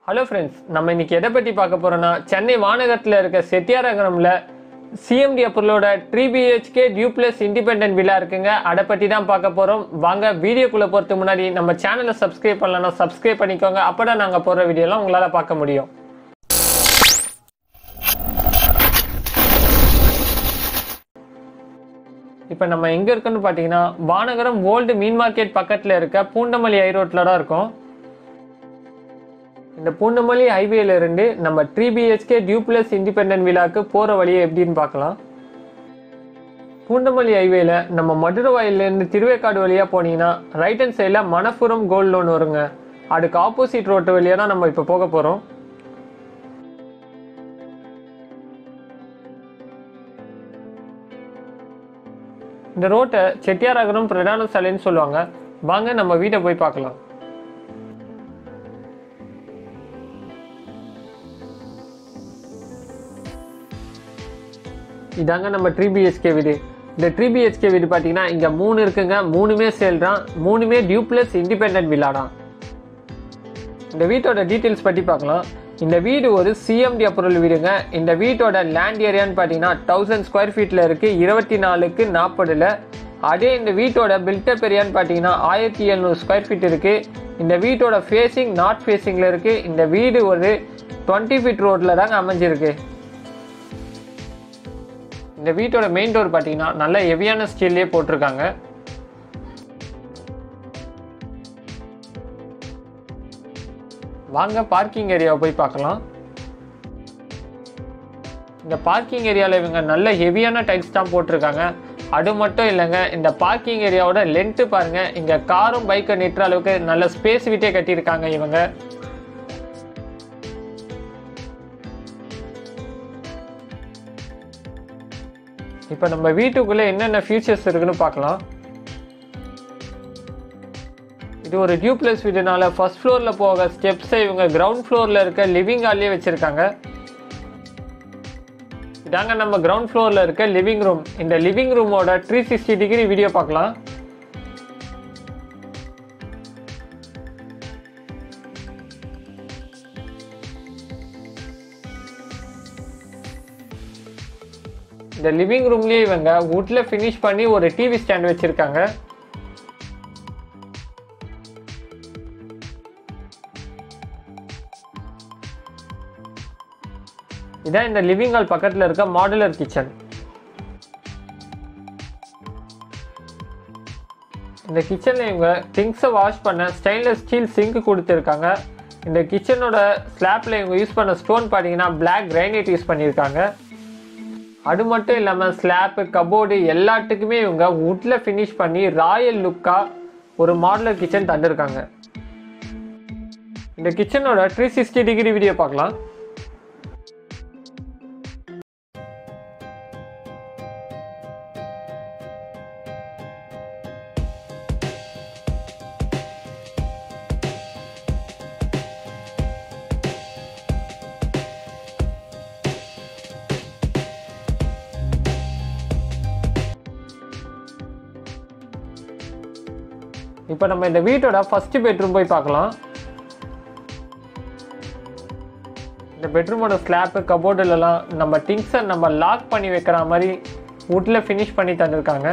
hello friends நம்ம இன்னைக்கு எதை பற்றி பார்க்க போறோம்னா சென்னை மாநகரத்தில் இருக்க செட்டியாரகரம்ல சிஎம்டி அப்ரூவலோட three BHK duplex independent villa இருக்குங்க அதை பற்றி தான் பார்க்க போகிறோம் வாங்க வீடியோக்குள்ளே போகிறதுக்கு முன்னாடி நம்ம சேனலை சப்ஸ்கிரைப் பண்ணலன்னா சப்ஸ்கிரைப் பண்ணிக்கோங்க அப்போ தான் நாங்கள் போடுற வீடியோலாம் உங்களால் பார்க்க முடியும் இப்போ நம்ம எங்கே இருக்குன்னு பார்த்தீங்கன்னா வானகரம் ஓல்டு மீன் மார்க்கெட் பக்கத்தில் இருக்க பூண்டமல்லி ஐரோட்டில் தான் இருக்கோம் இந்த பூண்டமல்லி ஹைவேல இருந்து நம்ம த்ரீ பிஹெச்கே டியூப்ளஸ் இண்டிபெண்டன்ட் விழாக்கு போகிற வழியை எப்படின்னு பார்க்கலாம் பூண்டமல்லி ஹைவேல நம்ம மதுரை வாயிலேருந்து திருவேக்காடு வழியாக போனீங்கன்னா ரைட் ஹேண்ட் சைடில் மணப்புரம் கோல்ட் லோன் வருங்க அதுக்கு ஆப்போசிட் ரோட்டு வழியாக தான் நம்ம இப்போ போக போகிறோம் இந்த ரோட்டை செட்டியாரகரம் பிரதான சாலைன்னு சொல்லுவாங்க வாங்க நம்ம வீட்டை போய் பார்க்கலாம் இதாங்க நம்ம த்ரீ பிஹெச்கே வீடு இந்த த்ரீ பிஹெச்கே வீடு பார்த்தீங்கன்னா இங்கே மூணு இருக்குங்க மூணுமே சேல் தான் மூணுமே டியூப்ளஸ் இண்டிபெண்டன்ட் வில்லா தான் இந்த வீட்டோட டீட்டெயில்ஸ் பற்றி பார்க்கலாம் இந்த வீடு ஒரு சிஎம்டி அப்ரூவல் வீடுங்க இந்த வீட்டோட லேண்ட் ஏரியான்னு பார்த்தீங்கன்னா தௌசண்ட் ஸ்கொயர் ஃபீட்டில் இருக்குது இருபத்தி நாலுக்கு நாற்பதுல அதே இந்த வீட்டோட பில்டப் ஏரியான்னு பார்த்தீங்கன்னா ஆயிரத்தி எழுநூறு ஸ்கொயர் ஃபீட் இருக்குது இந்த வீட்டோட ஃபேஸிங் நார்த் ஃபேஸிங்கில் இருக்குது இந்த வீடு ஒரு டுவெண்ட்டி ஃபீட் ரோட்டில் தாங்க அமைஞ்சிருக்கு இந்த வீட்டோட மெயின் டோர் பார்த்தீங்கன்னா நல்ல ஹெவியான ஸ்டீல்லே போட்டிருக்காங்க வாங்க பார்க்கிங் ஏரியாவை போய் பார்க்கலாம் இந்த பார்க்கிங் ஏரியாவில் இவங்க நல்ல ஹெவியான டைல்ஸ் தான் போட்டிருக்காங்க அது மட்டும் இல்லைங்க இந்த பார்க்கிங் ஏரியாவோட லென்த்து பாருங்க இங்க காரும் பைக்கை நிற்ற அளவுக்கு நல்ல ஸ்பேஸ் விட்டே கட்டியிருக்காங்க இவங்க இப்போ நம்ம வீட்டுக்குள்ளே என்னென்ன ஃபீச்சர்ஸ் இருக்குன்னு பார்க்கலாம் இது ஒரு டியூப்ளஸ் வீடுனால ஃபர்ஸ்ட் ஃப்ளோரில் போக ஸ்டெப்ஸை இவங்க கிரவுண்ட் ஃப்ளோரில் இருக்க லிவிங் ஹால்லே வச்சுருக்காங்க இதாங்க நம்ம கிரவுண்ட் ஃப்ளோரில் இருக்க லிவிங் ரூம் இந்த லிவிங் ரூமோட த்ரீ சிக்ஸ்டி டிகிரி வீடியோ பார்க்கலாம் இந்த லிவிங் ரூம்லயே இவங்க வுட்ல ஃபினிஷ் பண்ணி ஒரு டிவி ஸ்டாண்ட் வச்சிருக்காங்க இதான் இந்த லிவிங் ஹால் பக்கத்துல இருக்க மாடுலர் கிச்சன் இந்த கிச்சன்ல இவங்க திங்ஸை வாஷ் பண்ண ஸ்டெயின்லெஸ் ஸ்டீல் சிங்க் கொடுத்துருக்காங்க இந்த கிச்சனோட ஸ்லாப்ல இவங்க யூஸ் பண்ண ஸ்டோன் பார்த்தீங்கன்னா பிளாக் கிரைனைட் யூஸ் பண்ணியிருக்காங்க அது மட்டும் இல்லாமல் ஸ்லாப்பு கபோர்டு எல்லாத்துக்குமே இவங்க வுட்டில் ஃபினிஷ் பண்ணி ராயல் லுக்காக ஒரு மாடலர் கிச்சன் தந்திருக்காங்க இந்த கிச்சனோட த்ரீ சிக்ஸ்டி டிகிரி வீடியோ பார்க்கலாம் இப்போ நம்ம இந்த வீட்டோட ஃபர்ஸ்ட் பெட்ரூம் போய் பார்க்கலாம் இந்த பெட்ரூமோட ஸ்லாப்பு கபோர்டுலலாம் நம்ம திங்ஸை நம்ம லாக் பண்ணி வைக்கிற மாதிரி வுட்டில் ஃபினிஷ் பண்ணி தந்திருக்காங்க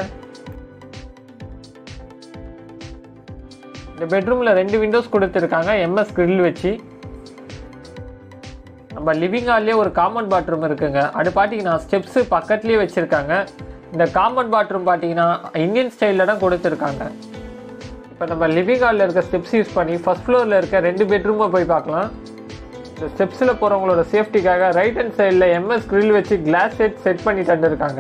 இந்த பெட்ரூமில் ரெண்டு விண்டோஸ் கொடுத்துருக்காங்க எம்எஸ் grill வச்சு நம்ம லிவிங் ஹால்லேயே ஒரு காமன் பாத்ரூம் இருக்குங்க அது பார்த்தீங்கன்னா ஸ்டெப்ஸு பக்கத்துலேயே வச்சுருக்காங்க இந்த காமன் பாத்ரூம் பார்த்தீங்கன்னா இந்தியன் ஸ்டைலில் தான் கொடுத்துருக்காங்க இப்போ நம்ம லிவிங் ஹாலில் இருக்க ஸ்டெப்ஸ் யூஸ் பண்ணி ஃபர்ஸ்ட் ஃப்ளோரில் இருக்க ரெண்டு பெட்ரூமை போய் பார்க்கலாம் இந்த ஸ்டெப்ஸில் போகிறவங்களோட சேஃப்டிக்காக ரைட் ஹேண்ட் சைடில் எம்எஸ் grill வச்சு கிளாஸ் செட் செட் பண்ணி தந்துருக்காங்க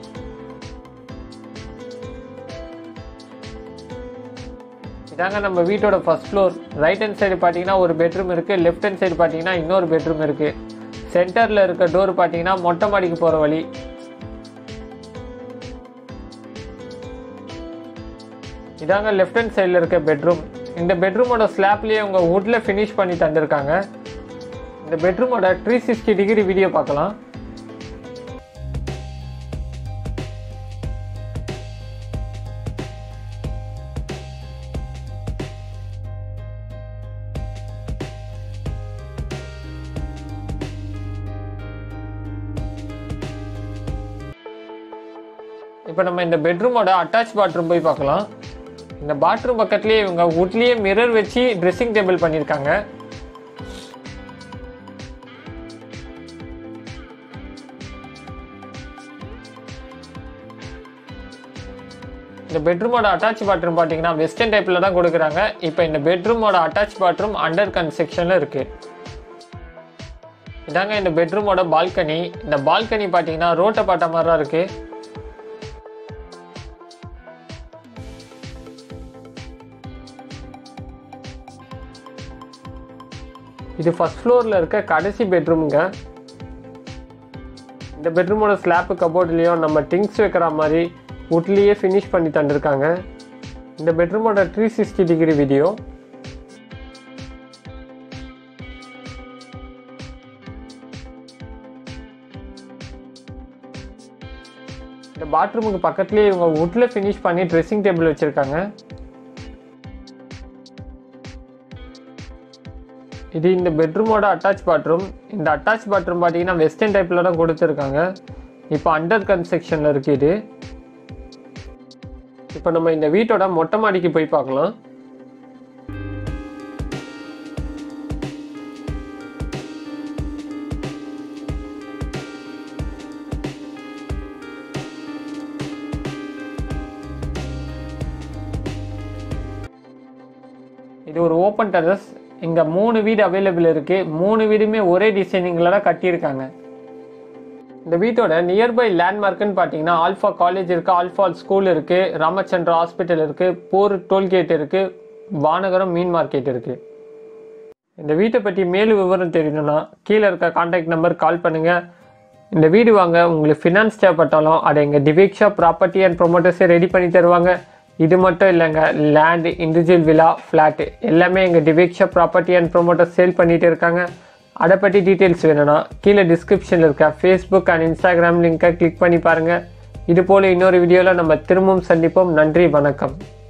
இதாங்க நம்ம வீட்டோட first floor right hand side பார்த்தீங்கன்னா ஒரு பெட்ரூம் இருக்குது லெஃப்ட் ஹேண்ட் சைடு பார்த்தீங்கன்னா இன்னொரு பெட்ரூம் இருக்குது சென்டரில் இருக்க டோர் பார்த்தீங்கன்னா மொட்டை மாடிக்கு போகிற வழி இதாங்க லெஃப்ட் ஹேண்ட் சைடில் இருக்க பெட்ரூம் இந்த பெட்ரூமோட ஸ்லாப்லேயே அவங்க வுட்டில் ஃபினிஷ் பண்ணி தந்திருக்காங்க இந்த பெட்ரூமோட த்ரீ சிக்ஸ்டி டிகிரி வீடியோ பார்க்கலாம் இப்போ நம்ம இந்த பெட்ரூமோட அட்டாச் பாத்ரூம் போய் பார்க்கலாம் இந்த பாத்ரூம் பக்கத்துலேயே இவங்க வுட்லேயே மிரர் வச்சு ட்ரெஸ்ஸிங் டேபிள் பண்ணியிருக்காங்க இந்த பெட்ரூமோட அட்டாச் பாத்ரூம் பார்த்தீங்கன்னா வெஸ்டர்ன் டைப்பில் தான் கொடுக்குறாங்க இப்போ இந்த பெட்ரூமோட அட்டாச் பாத்ரூம் அண்டர் கன்ஸ்ட்ரக்ஷனில் இருக்குது இதாங்க இந்த பெட்ரூமோட பால்கனி இந்த பால்கனி பார்த்தீங்கன்னா ரோட்டை பார்த்த மாதிரி தான் இருக்குது இது ஃபர்ஸ்ட் ஃப்ளோரில் இருக்க கடைசி பெட்ரூமுங்க இந்த பெட்ரூமோட ஸ்லாப்பு கபோர்ட்லேயும் நம்ம திங்ஸ் வைக்கிற மாதிரி வுட்லேயே ஃபினிஷ் பண்ணி தந்திருக்காங்க இந்த பெட்ரூமோட த்ரீ சிக்ஸ்டி டிகிரி வீடியோ இந்த பாத்ரூமுக்கு பக்கத்துலேயே இவங்க வுட்ல ஃபினிஷ் பண்ணி ட்ரெஸ்ஸிங் டேபிள் வச்சுருக்காங்க இது இந்த பெட்ரூமோட அட்டாச் பாத்ரூம் இந்த அட்டாச் பாத்ரூம் பார்த்தீங்கன்னா வெஸ்டர்ன் டைப்பில் தான் கொடுத்துருக்காங்க இப்போ அண்டர் கன்ஸ்ட்ரக்ஷனில் இருக்குது இது இப்போ நம்ம இந்த வீட்டோட மொட்டை மாடிக்கு போய் பார்க்கலாம் இது ஒரு ஓப்பன் டெரஸ் இங்கே மூணு வீடு அவைலபிள் இருக்குது மூணு வீடுமே ஒரே டிசைனிங்கில் தான் கட்டியிருக்காங்க இந்த வீட்டோட நியர்பை லேண்ட்மார்க்குன்னு பார்த்தீங்கன்னா ஆல்ஃபா காலேஜ் இருக்குது ஆல்ஃபா ஸ்கூல் இருக்குது ராமச்சந்திரா ஹாஸ்பிட்டல் இருக்குது போர் டோல்கேட் இருக்குது வானகரம் மீன் மார்க்கெட் இருக்குது இந்த வீட்டை பற்றி மேலும் விவரம் தெரியணும்னா கீழே இருக்க கான்டாக்ட் நம்பர் கால் பண்ணுங்கள் இந்த வீடு வாங்க உங்களுக்கு ஃபினான்ஸ் தேவைப்பட்டாலும் அதை எங்கள் டிவிக்ஷா ப்ராப்பர்ட்டி அண்ட் ப்ரொமோட்டர்ஸே ரெடி பண்ணி தருவாங்க இது மட்டும் இல்லைங்க லேண்ட் இண்டிவிஜுவல் விழா ஃப்ளாட்டு எல்லாமே எங்கள் Diviksha property and promoters sale பண்ணிட்டு இருக்காங்க அதை பற்றி டீட்டெயில்ஸ் வேணும்னா கீழே டிஸ்கிரிப்ஷனில் இருக்க ஃபேஸ்புக் அண்ட் இன்ஸ்டாகிராம் லிங்கை கிளிக் பண்ணி பாருங்கள் இது போல் இன்னொரு வீடியோவில் நம்ம திரும்பவும் சந்திப்போம் நன்றி வணக்கம்